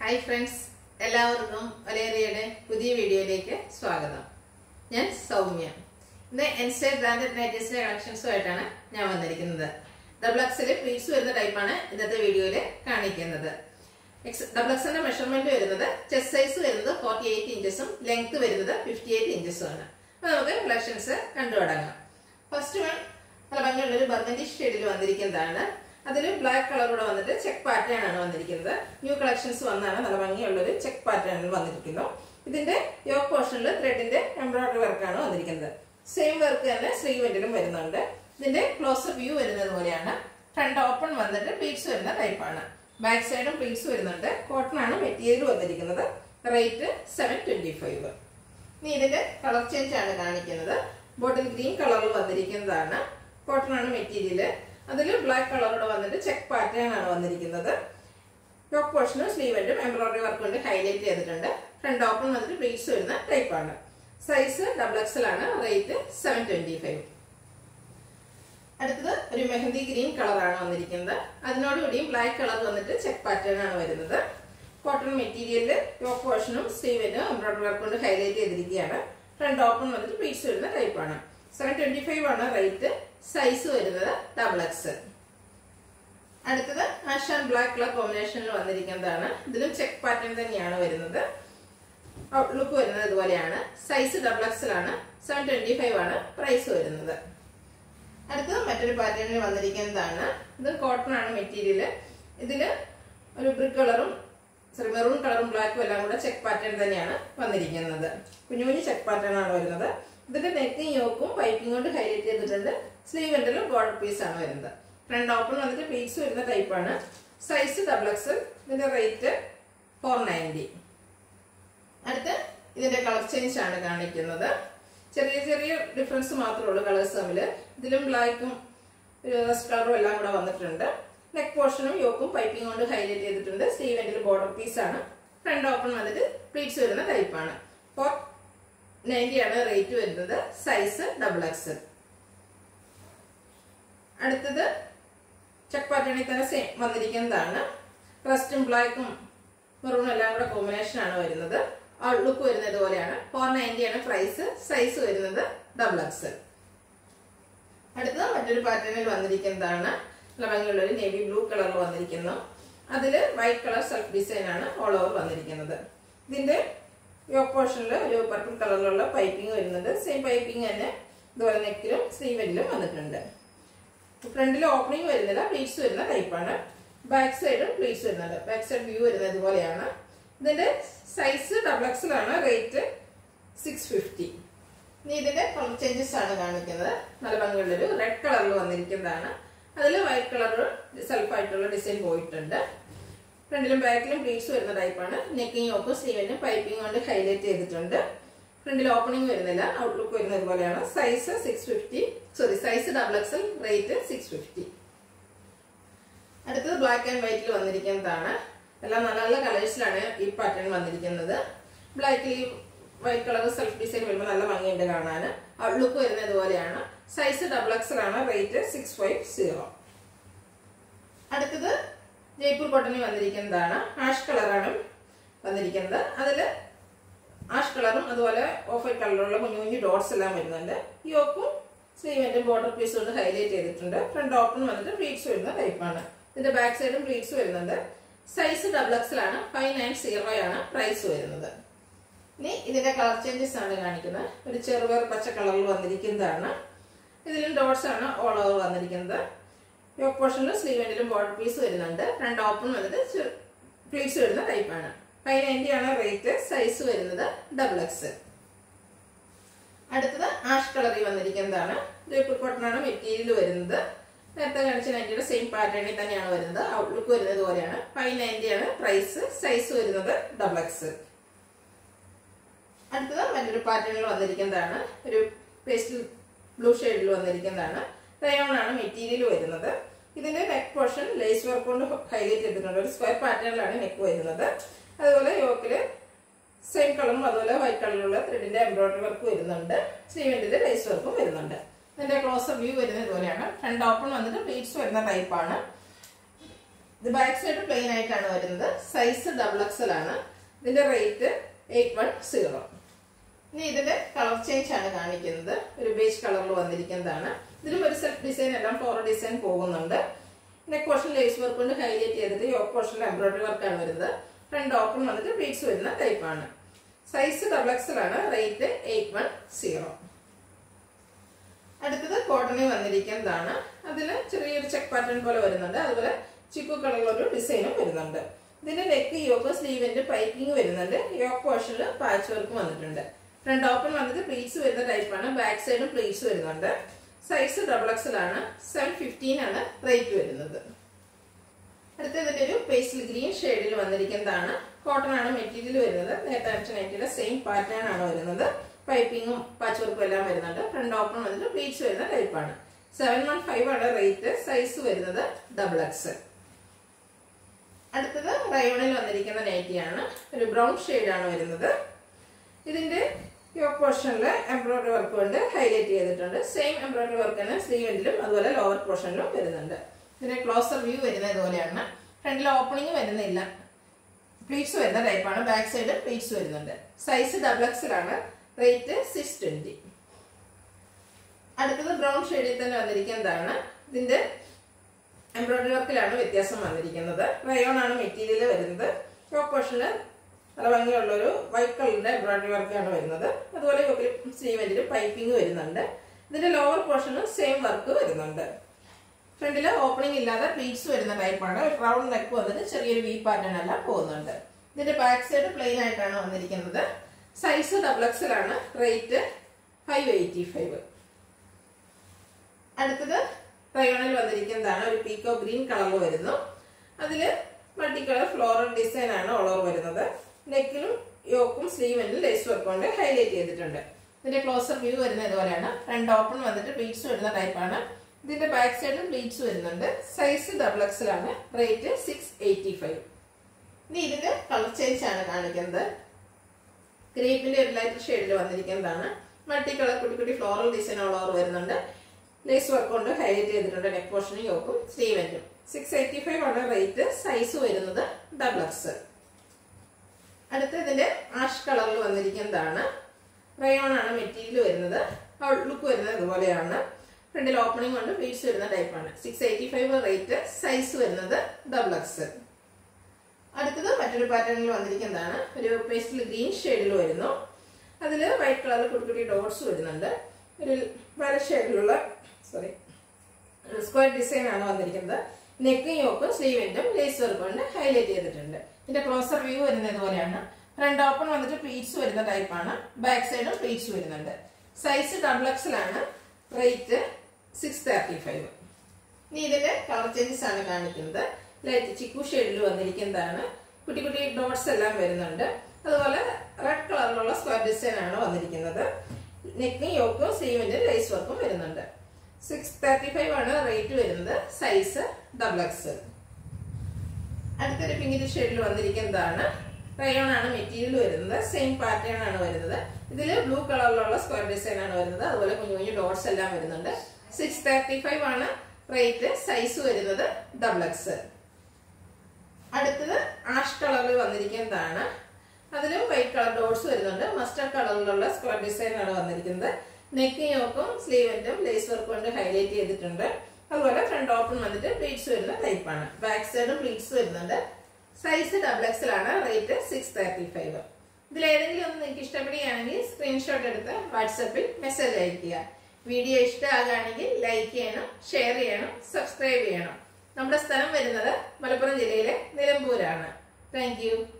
hi friends എല്ലാവർക്കും ഒലേറിയയുടെ പുതിയ വീഡിയോയിലേക്ക് സ്വാഗതം ഞാൻ സൗമ്യ ഇന്ന് എൻസ്റ്റേ ബ്രാൻഡഡ് നൈറ്റീസിന്റെ കളക്ഷൻസുമായിട്ടാണ് ഞാൻ വന്നിരിക്കുന്നത് ഡബിൾ എക്സിൽ പ്ലീറ്റ്സ് വരുന്ന ടൈപ്പാണ് ഇന്നത്തെ വീഡിയോയിൽ കാണിക്കുന്നത് ഡബിൾ എക്സിന്റെ മെഷർമെന്റ് വരുന്നത് ചെസ്റ്റ് സൈസ് വരുന്നത് ഫോർട്ടി എയ്റ്റ് ഇഞ്ചസും ലെങ്ത് വരുന്നത് ഫിഫ്റ്റി എയ്റ്റ് ഇഞ്ചസും ആണ് അപ്പൊ നമുക്ക് കളക്ഷൻസ് കണ്ടു തുടങ്ങാം ഫസ്റ്റ് വൺ നല്ല ഭംഗിയുള്ള ഒരു ബർഗൻഡി ഷെയ്ഡിൽ വന്നിരിക്കുന്നതാണ് അതിൽ ബ്ലാക്ക് കളറോടെ വന്നിട്ട് ചെക്ക് പാറ്റേൺ ആണ് വന്നിരിക്കുന്നത് ന്യൂ കളക്ഷൻസ് വന്നാണ് നല്ല ഭംഗിയുള്ള ഒരു ചെക്ക് പാറ്റേണിൽ വന്നിരിക്കുന്നു ഇതിന്റെ യോക്ക് പോർഷനിൽ ത്രെഡിന്റെ എംബ്രോയിഡറി വർക്കാണ് വന്നിരിക്കുന്നത് സെയിം വർക്ക് തന്നെ സ്ലീവെന്റിലും വരുന്നുണ്ട് ഇതിന്റെ ക്ലോസർ വ്യൂ വരുന്നത് പോലെയാണ് ഫ്രണ്ട് ഓപ്പൺ വന്നിട്ട് പ്ലീറ്റ്സ് വരുന്ന ടൈപ്പാണ് ബാക്ക് സൈഡും പ്ലീറ്റ്സ് വരുന്നുണ്ട് കോട്ടൺ ആണ് മെറ്റീരിയൽ വന്നിരിക്കുന്നത് റേറ്റ് സെവൻ ട്വന്റി ഫൈവ് ഇനി ഇതിന്റെ കളർ ചേഞ്ച് ആണ് കാണിക്കുന്നത് ബോട്ടിൽ ഗ്രീൻ കളറിൽ വന്നിരിക്കുന്നതാണ് കോട്ടൺ ആണ് മെറ്റീരിയൽ അതിൽ ബ്ലാക്ക് കളറോടെ വന്നിട്ട് ചെക്ക് പാറ്റേൺ ആണ് വന്നിരിക്കുന്നത് ടോപ്പ് പോർഷനും സ്ലീവെന്റും എംബ്രോയിഡറി വർക്ക് കൊണ്ട് ഹൈലൈറ്റ് ചെയ്തിട്ടുണ്ട് ഫ്രണ്ട് ഓപ്പൺ വന്നിട്ട് പ്ലീറ്റ്സ് വരുന്ന ടൈപ്പാണ് സൈസ് ഡബിൾ എക്സൽ ആണ് റേറ്റ് സെവൻ ട്വന്റി ഫൈവ് അടുത്തത് ഒരു മെഹന്തി ഗ്രീൻ കളറാണ് വന്നിരിക്കുന്നത് അതിനോടുകൂടിയും ബ്ലാക്ക് കളർ വന്നിട്ട് ചെക്ക് പാറ്റേൺ ആണ് വരുന്നത് കോട്ടൺ മെറ്റീരിയലിൽ ടോപ്പ് പോർഷനും സ്ലീവിനും എംബ്രോയിഡറി വർക്ക് കൊണ്ട് ഹൈലൈറ്റ് ചെയ്തിരിക്കുകയാണ് ഫ്രണ്ട് ഓപ്പൺ വന്നിട്ട് പ്ലീറ്റ്സ് വരുന്ന ടൈപ്പാണ് സെവൻ ട്വന്റി ഫൈവ് ആണ് റേറ്റ് സൈസ് വരുന്നത് ഡബിൾ എക്സ് അടുത്തത് ആഷ് ആൻഡ് ബ്ലാക്ക് കളർ കോമ്പിനേഷനിൽ വന്നിരിക്കുന്നതാണ് ഇതിലും ചെക്ക് പാറ്റേൺ തന്നെയാണ് വരുന്നത് ഔട്ട്ലുക്ക് വരുന്നത് ഇതുപോലെയാണ് സൈസ് ഡബിൾ എക്സലാണ് സെവൻ ട്വന്റി ഫൈവ് ആണ് പ്രൈസ് വരുന്നത് അടുത്തത് മറ്റൊരു പാറ്റേണിൽ വന്നിരിക്കുന്നതാണ് ഇത് കോട്ടൺ ആണ് മെറ്റീരിയൽ ഇതില് ഒരു ബ്രിക്ക് കളറും സോറി മെറൂൺ കളറും ബ്ലാക്കും എല്ലാം കൂടെ ചെക്ക് പാറ്റേൺ തന്നെയാണ് വന്നിരിക്കുന്നത് കുഞ്ഞു കുഞ്ഞു ചെക്ക് പാറ്റേൺ ആണ് വരുന്നത് ഇതിന്റെ നെക്കും യോക്കും പൈപ്പിംഗ് കൊണ്ട് ഹൈലൈറ്റ് ചെയ്തിട്ടുണ്ട് സ്ലീവ് എൻഡിലും ബോർഡർ പീസ് ആണ് വരുന്നത് ഫ്രണ്ട് ഓപ്പൺ വന്നിട്ട് പീസ് വരുന്ന ടൈപ്പാണ് സൈസ് ഡബിൾ എക്സ് ഇതിന്റെ റേറ്റ് ഫോർ നയൻറ്റി അടുത്ത് ഇതിന്റെ കളർ ചേഞ്ച് ആണ് കാണിക്കുന്നത് ചെറിയ ചെറിയ ഡിഫറൻസ് മാത്രമേ ഉള്ളൂ കളേഴ്സ് തമ്മിൽ ഇതിലും ബ്ലാക്കും റസ്റ്റ് കളറും എല്ലാം കൂടെ വന്നിട്ടുണ്ട് നെക്ക് പോർഷനും യോക്കും പൈപ്പിംഗ് കൊണ്ട് ഹൈലൈറ്റ് ചെയ്തിട്ടുണ്ട് സ്ലീവ് എൻഡിൽ ബോർഡർ പീസ് ആണ് ഫ്രണ്ട് ഓപ്പൺ വന്നിട്ട് പ്ലീറ്റ്സ് വരുന്ന ടൈപ്പാണ് ഫോർ നയൻറ്റി ആണ് റേറ്റ് വരുന്നത് സൈസ് ഡബിൾ എക്സ് അടുത്തത് ചെക്ക് പാറ്റേണിൽ തന്നെ സെയിം വന്നിരിക്കുന്നതാണ് റസ്റ്റും ബ്ലാക്കും മെറൂണും എല്ലാം കൂടെ കോമ്പിനേഷൻ ആണ് വരുന്നത് ലുക്ക് വരുന്നത് ഇതുപോലെയാണ് ഫോർ നയൻറ്റി ആണ് പ്രൈസ് സൈസ് വരുന്നത് ഡബിൾ എക്സ് അടുത്തത് മറ്റൊരു പാറ്റേണിൽ വന്നിരിക്കുന്നതാണ് നല്ല ഭംഗിയുള്ള ഒരു നേവി ബ്ലൂ കളറിൽ വന്നിരിക്കുന്നു അതിൽ വൈറ്റ് കളർ സെൽഫ് ഡിസൈൻ ആണ് ഓൾ ഓവർ വന്നിരിക്കുന്നത് ഇതിന്റെ യോക്ക് പോർഷനിൽ ഒരു പർപ്പിൾ കളറിലുള്ള പൈപ്പിംഗ് വരുന്നുണ്ട് സെയിം പൈപ്പിംഗ് തന്നെ ഇതുപോലെ നെക്കിലും സ്ലീവെല്ലിലും വന്നിട്ടുണ്ട് ഫ്രണ്ടിൽ ഓപ്പണിംഗ് വരുന്നില്ല പ്ലീറ്റ്സ് വരുന്ന ടൈപ്പാണ് ബാക്ക് സൈഡും പ്ലീറ്റ്സ് വരുന്നുണ്ട് ബാക്ക് സൈഡ് വ്യൂ വരുന്നത് ഇതുപോലെയാണ് ഇതിന്റെ സൈസ് ഡബിൾ എക്സലാണ് റേറ്റ് സിക്സ് ഫിഫ്റ്റി ഇനി ഇതിന്റെ കളർ ചേഞ്ചസ് ആണ് കാണിക്കുന്നത് നല്ല ഭംഗിയുള്ളൊരു റെഡ് കളറിൽ വന്നിരിക്കുന്നതാണ് അതിൽ വൈറ്റ് കളർ സെൽഫ് ആയിട്ടുള്ള ഡിസൈൻ പോയിട്ടുണ്ട് ഫ്രണ്ടിലും ബാക്കിലും പ്ലീറ്റ്സ് വരുന്ന ടൈപ്പാണ് നെക്കിങ് ഓപ്പും സ്ലീവിനും പൈപ്പിംഗ് കൊണ്ട് ഹൈലൈറ്റ് ചെയ്തിട്ടുണ്ട് ഫ്രണ്ടിൽ ഓപ്പണിംഗ് വരുന്നില്ല ഔട്ട്ലുക്ക് വരുന്നത് പോലെയാണ് size six fifty sorry size double XL rate six fifty അടുത്തത് ബ്ലാക്ക് ആൻഡ് വൈറ്റിൽ വന്നിരിക്കുന്നതാണ് എല്ലാം നല്ല നല്ല കളേഴ്സിലാണ് ഈ പാറ്റേൺ വന്നിരിക്കുന്നത് ബ്ലാക്കിൽ ഈ വൈറ്റ് കളർ സെൽഫ് ഡിസൈൻ വരുമ്പോൾ നല്ല ഭംഗിയുണ്ട് കാണാൻ ഔട്ട്ലുക്ക് വരുന്നത് ഇതുപോലെയാണ് സൈസ് ഡബിൾ എക്സൽ ആണ് റേറ്റ് സിക്സ് ഫൈവ് സീറോ അടുത്തത് ജയ്പൂർ കോട്ടണിൽ വന്നിരിക്കുന്നതാണ് ആഷ് കളറാണ് വന്നിരിക്കുന്നത് അതിൽ ആഷ് കളറും അതുപോലെ ഓഫ് വൈറ്റ് കളറുള്ള കുഞ്ഞു കുഞ്ഞു ഡോട്ട്സ് എല്ലാം വരുന്നുണ്ട് യോക്കും സ്ലീവിന്റെ ബോർഡർ പീസ് കൊണ്ട് ഹൈലൈറ്റ് ചെയ്തിട്ടുണ്ട് ഫ്രണ്ട് ഓപ്പൺ വന്നിട്ട് പ്ലീറ്റ്സ് വരുന്ന ടൈപ്പാണ് ഇതിന്റെ ബാക്ക് സൈഡും പ്ലീറ്റ്സ് വരുന്നുണ്ട് സൈസ് ഡബിൾ എക്സൽ ആണ് ഫൈവ് നയൻ സീറോ ആണ് പ്രൈസ് വരുന്നത് ഇനി ഇതിന്റെ കളർ ചേഞ്ചസ് ആണ് കാണിക്കുന്നത് ഒരു ചെറുപയർ പച്ച കളറിൽ വന്നിരിക്കുന്നതാണ് ഇതിലും ഡോട്ട്സ് ആണ് ഓൾ ഓവർ വന്നിരിക്കുന്നത് യോക്ക് പോർഷനിലും സ്ലീവെന്റിലും ബോർഡർ പീസ് വരുന്നുണ്ട് ഫ്രണ്ട് ഓപ്പൺ വന്നിട്ട് പ്ലീറ്റ്സ് വരുന്ന ടൈപ്പാണ് ഫൈവ് നയൻറ്റി ആണ് റേറ്റ് സൈസ് വരുന്നത് ഡബിൾ എക്സ് അടുത്തത് ആഷ് കളറിൽ വന്നിരിക്കുന്നതാണ് ജയ്പൂർ കോട്ടൺ ആണ് മെറ്റീരിയൽ വരുന്നത് നേരത്തെ കാണിച്ച നയൻറ്റിയുടെ സെയിം പാറ്റേണിൽ തന്നെയാണ് വരുന്നത് ഔട്ട്ലുക്ക് വരുന്നത് പോലെയാണ് ഫൈവ് നയൻറ്റി ആണ് പ്രൈസ് സൈസ് വരുന്നത് ഡബിൾ എക്സ് അടുത്തത് മറ്റൊരു പാറ്റേണിൽ വന്നിരിക്കുന്നതാണ് ഒരു പേസ്റ്റൽ ബ്ലൂ ഷെയ്ഡിൽ വന്നിരിക്കുന്നതാണ് റയോൺ ആണ് മെറ്റീരിയൽ വരുന്നത് ഇതിന്റെ നെക്ക് പോർഷൻ ലേസ് വർക്ക് കൊണ്ട് ഹൈലൈറ്റ് ചെയ്തിട്ടുണ്ട് ഒരു സ്ക്വയർ പാറ്റേണിലാണ് നെക്ക് വരുന്നത് അതുപോലെ യോക്കില് സെയിം കളറും അതുപോലെ വൈറ്റ് കളറിലുള്ള ത്രെഡിന്റെ എംബ്രോയിഡറി വർക്ക് വരുന്നുണ്ട് സ്ലീവിന്റെ ലേസ് വർക്കും വരുന്നുണ്ട് ഇതിന്റെ ക്ലോസർ വ്യൂ വരുന്നത് ഇതുപോലെയാണ് ഫ്രണ്ട് ഓപ്പൺ വന്നിട്ട് പ്ലീറ്റ്സ് വരുന്ന ടൈപ്പാണ് ഇത് ബാക്ക് സൈഡ് പ്ലെയിൻ ആയിട്ടാണ് വരുന്നത് സൈസ് ഡബിൾ എക്സൽ ആണ് ഇതിന്റെ റേറ്റ് എയ്റ്റ് വൺ സീറോ ഇനി ഇതിന്റെ കളർ ചേഞ്ച് ആണ് കാണിക്കുന്നത് ഒരു ബേജ് കളറിൽ വന്നിരിക്കുന്നതാണ് ഇതിലും ഒരു സെൽഫ് ഡിസൈൻ എല്ലാം ഫ്ലോറൽ ഡിസൈൻ പോകുന്നുണ്ട് നെക്ക് പോർഷൻ ലേസ് വർക്ക് കൊണ്ട് ഹൈലൈറ്റ് ചെയ്തിട്ട് യോക്ക് പോർഷനിൽ എംബ്രോയിഡറി വർക്കാണ് വരുന്നത് ഫ്രണ്ട് ഓപ്പൺ വന്നിട്ട് ബീഡ്സ് വരുന്ന ടൈപ്പാണ് സൈസ് ഡബിൾ എക്സൽ ആണ് റേറ്റ് എയ്റ്റ് വൺ സീറോ അടുത്തത് കോട്ടണിൽ വന്നിരിക്കുന്നതാണ് അതിൽ ചെറിയൊരു ചെക്ക് പാറ്റേൺ പോലെ വരുന്നുണ്ട് അതുപോലെ ചിക്കു കളറിലൊരു ഡിസൈനും വരുന്നുണ്ട് ഇതിന്റെ നെക്ക് യോക്ക് സ്ലീവിന്റെ പൈപ്പിംഗ് വരുന്നുണ്ട് യോക്ക് പോർഷനിൽ പാച്ച് വർക്ക് വന്നിട്ടുണ്ട് ഫ്രണ്ട് ഓപ്പൺ വന്നിട്ട് പ്ലീറ്റ്സ് വരുന്ന ടൈപ്പാണ് ബാക്ക് സൈഡും പ്ലീറ്റ്സ് വരുന്നുണ്ട് സൈസ് ഡബിൾ എക്സൽ ആണ് സെവൻ ഫിഫ്റ്റീൻ ആണ് റേറ്റ് വരുന്നത് അടുത്തതിന്റെ ഒരു പേസ്റ്റൽ ഗ്രീൻ ഷെയ്ഡിൽ വന്നിരിക്കുന്നതാണ് കോട്ടൺ ആണ് മെറ്റീരിയൽ വരുന്നത് നേരത്തെ അടിച്ച നൈറ്റിയുടെ സെയിം പാറ്റേൺ ആണ് വരുന്നത് പൈപ്പിങ്ങും പാച്ച് വർക്കും എല്ലാം വരുന്നുണ്ട് ഫ്രണ്ട് ഓപ്പൺ വന്നിട്ട് പ്ലീറ്റ്സ് വരുന്ന ടൈപ്പാണ് സെവൻ വൺ ഫൈവ് ആണ് റേറ്റ് സൈസ് വരുന്നത് ഡബിൾ എക്സ് അടുത്തത് റയോണിൽ വന്നിരിക്കുന്ന നൈറ്റിയാണ് ഒരു ബ്രൗൺ ആണ് വരുന്നത് ഇതിന്റെ യോക്ക് പോർഷനിൽ എംബ്രോയിഡറി വർക്ക് കൊണ്ട് ഹൈലൈറ്റ് ചെയ്തിട്ടുണ്ട് സെയിം എംബ്രോയിഡറി വർക്ക് തന്നെ സ്ലീവെന്റിലും അതുപോലെ ലോവർ പോർഷനിലും വരുന്നുണ്ട് ഇതിന്റെ ക്ലോസർ വ്യൂ വരുന്നത് ഇതുപോലെയാണ് ഫ്രണ്ടിൽ ഓപ്പണിംഗ് വരുന്നില്ല പ്ലീറ്റ്സ് വരുന്ന ടൈപ്പാണ് ബാക്ക് സൈഡ് പ്ലീറ്റ്സ് വരുന്നുണ്ട് സൈസ് ഡബിൾ എക്സിലാണ് റേറ്റ് സിക്സ് ട്വന്റി അടുത്തത് ബ്രൗൺ ഷെയ്ഡിൽ തന്നെ വന്നിരിക്കുന്നതാണ് ഇതിന്റെ എംബ്രോയിഡറി വർക്കിലാണ് വ്യത്യാസം വന്നിരിക്കുന്നത് റയോൺ ആണ് മെറ്റീരിയൽ വരുന്നത് ടോപ്പ് പോർഷനിൽ നല്ല ഭംഗിയുള്ള ഒരു വൈറ്റ് കളറിന്റെ എംബ്രോയിഡറി വർക്കാണ് വരുന്നത് അതുപോലെ സ്ലീവെന്റിൽ പൈപ്പിംഗ് വരുന്നുണ്ട് ഇതിന്റെ ലോവർ പോർഷനും സെയിം വർക്ക് വരുന്നുണ്ട് ഫ്രണ്ടിൽ ഓപ്പണിംഗ് ഇല്ലാതെ പ്ലീറ്റ്സ് വരുന്ന ടൈപ്പാണ് റൗണ്ട് നെക്ക് വന്നിട്ട് ചെറിയൊരു വി പാറ്റേൺ എല്ലാം പോകുന്നുണ്ട് ഇതിന്റെ ബാക്ക് സൈഡ് പ്ലെയിൻ ആയിട്ടാണ് വന്നിരിക്കുന്നത് സൈസ് ഡബിൾ എക്സൽ ആണ് റേറ്റ് ഫൈവ് എയ്റ്റി ഫൈവ് അടുത്തത് റയോണിൽ വന്നിരിക്കുന്നതാണ് ഒരു പീക്കോ ഗ്രീൻ കളറിൽ വരുന്നു അതില് മൾട്ടി കളർ ഫ്ലോറൽ ഡിസൈൻ ആണ് ഓൾ ഓവർ വരുന്നത് നെക്കിലും യോക്കും സ്ലീവിനും ലേസ് വർക്ക് കൊണ്ട് ഹൈലൈറ്റ് ചെയ്തിട്ടുണ്ട് ഇതിന്റെ ക്ലോസർ വ്യൂ വരുന്നത് ഇതുപോലെയാണ് ഫ്രണ്ട് ഓപ്പൺ വന്നിട്ട് പ്ലീറ്റ്സ് വരുന്ന ടൈപ്പാണ് ഇതിന്റെ ബാക്ക് സൈഡിലും പ്ലീറ്റ്സ് വരുന്നുണ്ട് സൈസ് ഡബിൾ എക്സൽ ആണ് റേറ്റ് സിക്സ് എയ്റ്റി ഫൈവ് ഇനി ഇതിന്റെ കളർ ചേഞ്ച് ആണ് കാണിക്കുന്നത് ക്രീപ്പിന്റെ ഒരു ലൈറ്റ് ഷെയ്ഡിൽ വന്നിരിക്കുന്നതാണ് മൾട്ടി കളർ കുട്ടി കുട്ടി ഫ്ലോറൽ ഡിസൈൻ ഓൾ ഓവർ വരുന്നുണ്ട് ലേസ് വർക്ക് കൊണ്ട് ഹൈലൈറ്റ് ചെയ്തിട്ടുണ്ട് നെക്ക് പോർഷനും യോക്കും സ്ലീവെന്റും സിക്സ് എയ്റ്റി ഫൈവ് ആണ് റേറ്റ് സൈസ് വരുന്നത് ഡബിൾ എക്സ് അടുത്ത ഇതിന്റെ ആഷ് കളറിൽ വന്നിരിക്കുന്നതാണ് റയോൺ ആണ് മെറ്റീരിയൽ വരുന്നത് ലുക്ക് വരുന്നത് ഇതുപോലെയാണ് ഫ്രണ്ടിൽ ഓപ്പണിംഗ് കൊണ്ട് പ്ലീറ്റ്സ് വരുന്ന ടൈപ്പാണ് six eighty five rate size വരുന്നത് ഡബിൾ എക്സ് അടുത്തത് മറ്റൊരു പാറ്റേണിൽ വന്നിരിക്കുന്നതാണ് ഒരു പേസ്റ്റൽ ഗ്രീൻ ഷെയ്ഡിൽ വരുന്നു അതിൽ വൈറ്റ് കളറിൽ കുട്ടി കുട്ടി ഡോട്ട്സ് വരുന്നുണ്ട് ഒരു വര ഷെയ്ഡിലുള്ള സോറി സ്ക്വയർ ഡിസൈൻ ആണ് വന്നിരിക്കുന്നത് നെക്കും യോക്കും സ്ലീവെന്റും ലേസ് വർക്ക് കൊണ്ട് ഹൈലൈറ്റ് ചെയ്തിട്ടുണ്ട് ഇതിന്റെ ക്ലോസർ വ്യൂ വരുന്നത് ഇതുപോലെയാണ് ഫ്രണ്ട് ഓപ്പൺ വന്നിട്ട് പ്ലീറ്റ്സ് വരുന്ന ടൈപ്പാണ് ബാക്ക് സൈഡും പ്ലീറ്റ്സ് വരുന്നുണ്ട് സൈസ് ഡബിൾ എക്സിലാണ് റേറ്റ് സിക്സ് തേർട്ടി ഫൈവ് ഇനി ഇതിന്റെ കളർ ചേഞ്ചസ് ആണ് കാണിക്കുന്നത് ലൈറ്റ് ചിക്കു ഷെയ്ഡിൽ വന്നിരിക്കുന്നതാണ് കുട്ടി കുട്ടി ഡോട്ട്സ് എല്ലാം വരുന്നുണ്ട് അതുപോലെ റെഡ് കളറിലുള്ള സ്ക്വയർ ഡിസൈൻ ആണ് വന്നിരിക്കുന്നത് നെക്കും യോക്കും സ്ലീവിന്റെ ലേസ് വർക്കും വരുന്നുണ്ട് സിക്സ് തേർട്ടി ഫൈവ് ആണ് റേറ്റ് വരുന്നത് സൈസ് ഡബിൾ എക്സ് അടുത്തൊരു പിങ്കിന്റെ ഷെയ്ഡിൽ വന്നിരിക്കുന്നതാണ് റയോൺ ആണ് മെറ്റീരിയൽ വരുന്നത് സെയിം പാറ്റേൺ ആണ് വരുന്നത് ഇതിൽ ബ്ലൂ കളറിലുള്ള സ്ക്വയർ ഡിസൈൻ ആണ് വരുന്നത് അതുപോലെ കുഞ്ഞു കുഞ്ഞു ഡോട്ട്സ് എല്ലാം വരുന്നുണ്ട് സിക്സ് തേർട്ടി ഫൈവ് ആണ് റേറ്റ് സൈസ് വരുന്നത് ഡബിൾ എക്സ് അടുത്തത് ആഷ് കളറിൽ വന്നിരിക്കുന്നതാണ് അതിലും വൈറ്റ് കളർ ഡോട്ട്സ് വരുന്നുണ്ട് മസ്റ്റർഡ് കളറിലുള്ള സ്ക്വയർ ഡിസൈൻ ആണ് വന്നിരിക്കുന്നത് നെക്ക് യോക്കും സ്ലീവെന്റും ലേസ് വർക്ക് കൊണ്ട് ഹൈലൈറ്റ് ചെയ്തിട്ടുണ്ട് അതുപോലെ ഫ്രണ്ട് ഓപ്പൺ വന്നിട്ട് പ്ലീറ്റ്സ് വരുന്ന ടൈപ്പാണ് ബാക്ക് സൈഡും പ്ലീറ്റ്സ് വരുന്നുണ്ട് സൈസ് ഡബിൾ എക്സൽ ആണ് റേറ്റ് സിക്സ് തേർട്ടി ഫൈവ് ഇതിൽ ഏതെങ്കിലും ഒന്ന് നിങ്ങൾക്ക് ഇഷ്ടപ്പെടുകയാണെങ്കിൽ സ്ക്രീൻഷോട്ട് എടുത്ത് വാട്സപ്പിൽ മെസ്സേജ് അയക്കുക വീഡിയോ ഇഷ്ടമാകുകയാണെങ്കിൽ ലൈക്ക് ചെയ്യണം ഷെയർ ചെയ്യണം സബ്സ്ക്രൈബ് ചെയ്യണം നമ്മുടെ സ്ഥലം വരുന്നത് മലപ്പുറം ജില്ലയിലെ നിലമ്പൂരാണ് താങ്ക്